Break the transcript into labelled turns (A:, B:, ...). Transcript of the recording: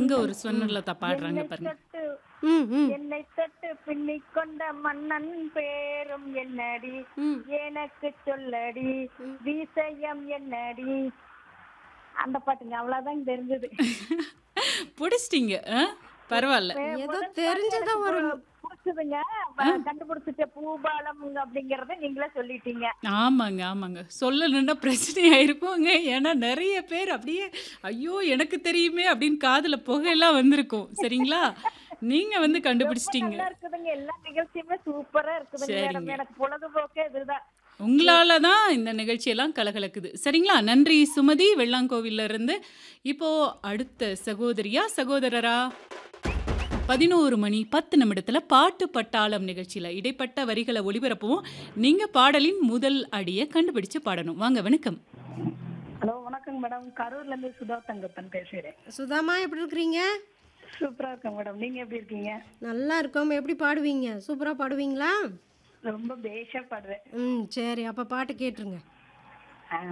A: அங்க ஒரு ஸ்வர்ணலதா பாடுறாங்க
B: என்னை
A: பாருங்க
B: தொட்டு
C: ம் ம்
B: என்னை தொட்டு பின்னிக் கொண்ட மன்னன் பேரும் என்னடி
C: ம்.
B: எனக்கு சொல்லடி விஷயம் என்னடி அந்த பாட்டுங்க அவ்வளவுதான் தெரிஞ்சது
A: பிடிச்சிட்டீங்க ஆ? பரவாயில்ல
C: ஏதோ தெரிஞ்சதா ஒரு
B: புடிச்சதுங்க கண்டுபிடிச்சிட்ட பூபாலம் அப்படிங்கறத நீங்களே சொல்லிட்டீங்க
A: ஆமாங்க ஆமாங்க சொல்லணுன்னா பிரச்சனையா இருக்குங்க ஏன்னா நிறைய பேர் அப்படியே ஐயோ எனக்கு தெரியுமே அப்படின்னு காதுல புகையெல்லாம் வந்திருக்கும் சரிங்களா நீங்க வந்து கண்டுபிடிச்சிட்டீங்க
B: நல்லா இருக்குதுங்க எல்லா நிகழ்ச்சியுமே சூப்பரா இருக்குதுங்க மேடம்
A: சரிங்க.
B: எனக்கு பொழுதுபோக்கே இதுதான்
A: உங்களால தான் இந்த நிகழ்ச்சியெல்லாம் கலகலக்குது சரிங்களா நன்றி சுமதி வெள்ளாங்கோவில்ல இருந்து இப்போ அடுத்த சகோதரியா சகோதரரா பதினோரு மணி பத்து நிமிடத்துல பாட்டு பட்டாளம் நிகழ்ச்சியில இடைப்பட்ட வரிகளை ஒளிபரப்புவோம் நீங்க பாடலின் முதல் அடியை கண்டுபிடிச்சு பாடணும் வாங்க வணக்கம்
B: ஹலோ வணக்கங்க மேடம் கரூர்ல இருந்து சுதா தங்கப்பன் பேசுறேன்
C: சுதாமா எப்படி இருக்கிறீங்க
B: சூப்பரா இருக்கேன் மேடம் நீங்க எப்படி இருக்கீங்க
C: நல்லா இருக்கோம் எப்படி பாடுவீங்க சூப்பரா பாடுவீங்களா
B: ரொம்ப பேஷா பாடுவேன்
C: ம் சரி அப்ப பாட்டு கேட்டுருங்க